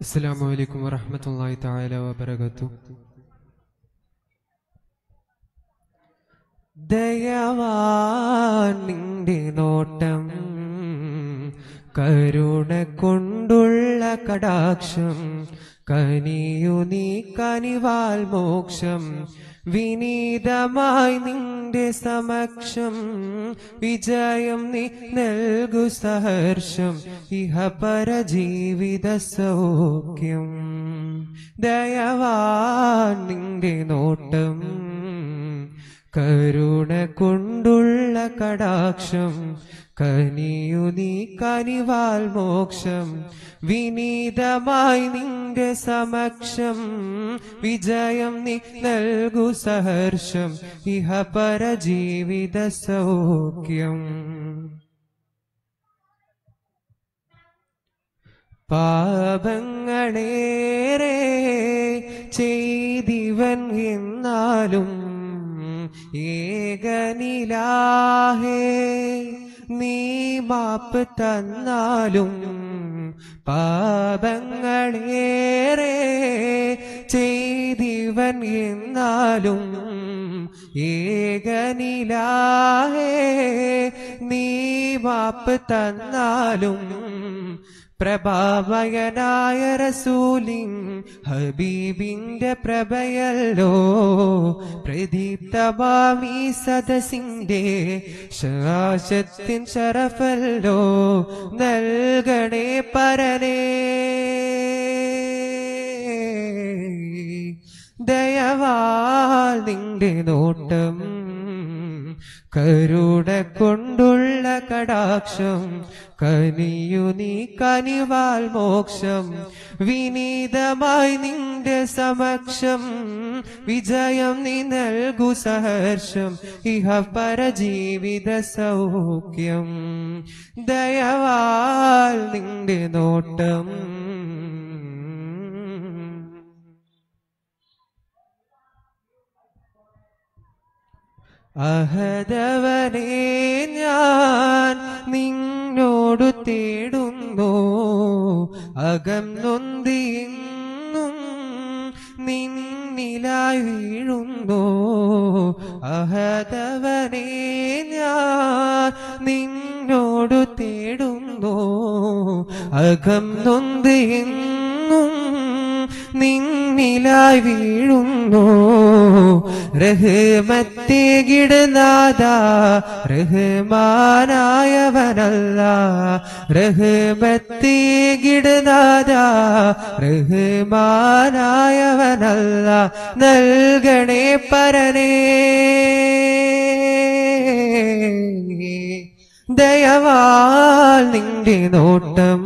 അസ്സലാമു അലൈക്കും വറഹ്മത്തുള്ളാഹി തആല വബറകാത്തു ദയവാൻ നിന്റെ നോട്ടം കരുണ കൊണ്ടുള്ള കടാക്ഷം കനിയു നീ കനിവാൽ മോക്ഷം വിനീതമായി നിന്റെ സമക്ഷം വിജയം നീ നൽകു സഹർഷം ഇഹ പരജീവിത സൗഖ്യം ദയവാൻ നിന്റെ നോട്ടം കരുണ കൊണ്ടുള്ള കടാക്ഷം കനിയു നീ കനിവാൽ മോക്ഷം വിനീതമായി നിന്റെ സമക്ഷം വിജയം നീ നൽകു സഹർഷം ഇഹ പരജീവിത സൗഖ്യം പാപങ്ങളേറെ ചെയ്തിവൻ എന്നാലും ഏകനിലാഹേ നീ മാപ്പ് തന്നാലും പാപങ്ങളേറെ ചെയ്തിവൻ എന്നാലും ഏകനിലാഹേ നീ മാപ്പ് തന്നാലും പ്രഭാമയനായ റസൂലിൻ ഹബീബിന്റെ പ്രഭയല്ലോ പ്രദീപ്തമാമീ സദസിന്റെ ശാശത്തിൻ ശരഫല്ലോ നൽകണേ പരനേ ദയവാൽ നിന്റെ നോട്ടം കരുണ കൊണ്ടുള്ള കടാക്ഷം കനിയു നീ കനിവാൽ മോക്ഷം വിനീതമായി നിന്റെ സമക്ഷം വിജയം നീ നൽകു സഹർഷം ഇഹ പരജീവിത സൗഖ്യം ദയവാൽ നിന്റെ നോട്ടം അഹദവനെ ഞാൻ നിന്നോടു തേടുന്നു അകം നൊന്തിയെന്നും നിന്നിലായി വീഴുന്നു അഹദവനെ ഞാൻ നിന്നോടു തേടുന്നു അകം നൊന്തിയെന്നും നിന്നിലായി വീഴുന്നു റഹ്മത്തെ ഗിടനാഥ റഹ്മാനായവനല്ല റഹ്മത്തെ ഗിടനാഥ റഹ്മാനായവനല്ല നൽകണേ പരനേ ദയവാൽ നിന്റെ നോട്ടം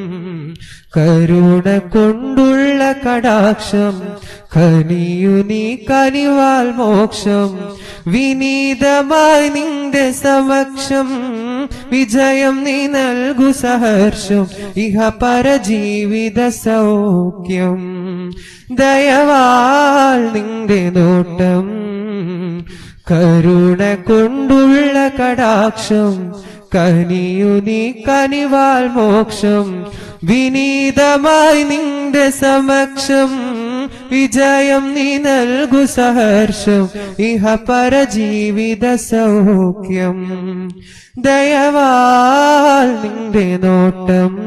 കരുണ കൊണ്ടുള്ള കടാക്ഷം കനിയു നീ കനിവാൽ മോക്ഷം വിനീതമായി നിന്റെ സമക്ഷം വിജയം നീ നൽകു സഹർഷം ഇഹ പരജീവിത സൗഖ്യം ദയവാൽ നിന്റെ നോട്ടം കരുണ കൊണ്ടുള്ള കടാക്ഷം കനിയു നീ കനിവാൽ മോക്ഷം വിനീതമായി നിന്റെ സമക്ഷം വിജയം നീ നൽകു സഹർഷം ഇഹ പരജീവിത സൗഖ്യം ദയവാൽ നിന്റെ നോട്ടം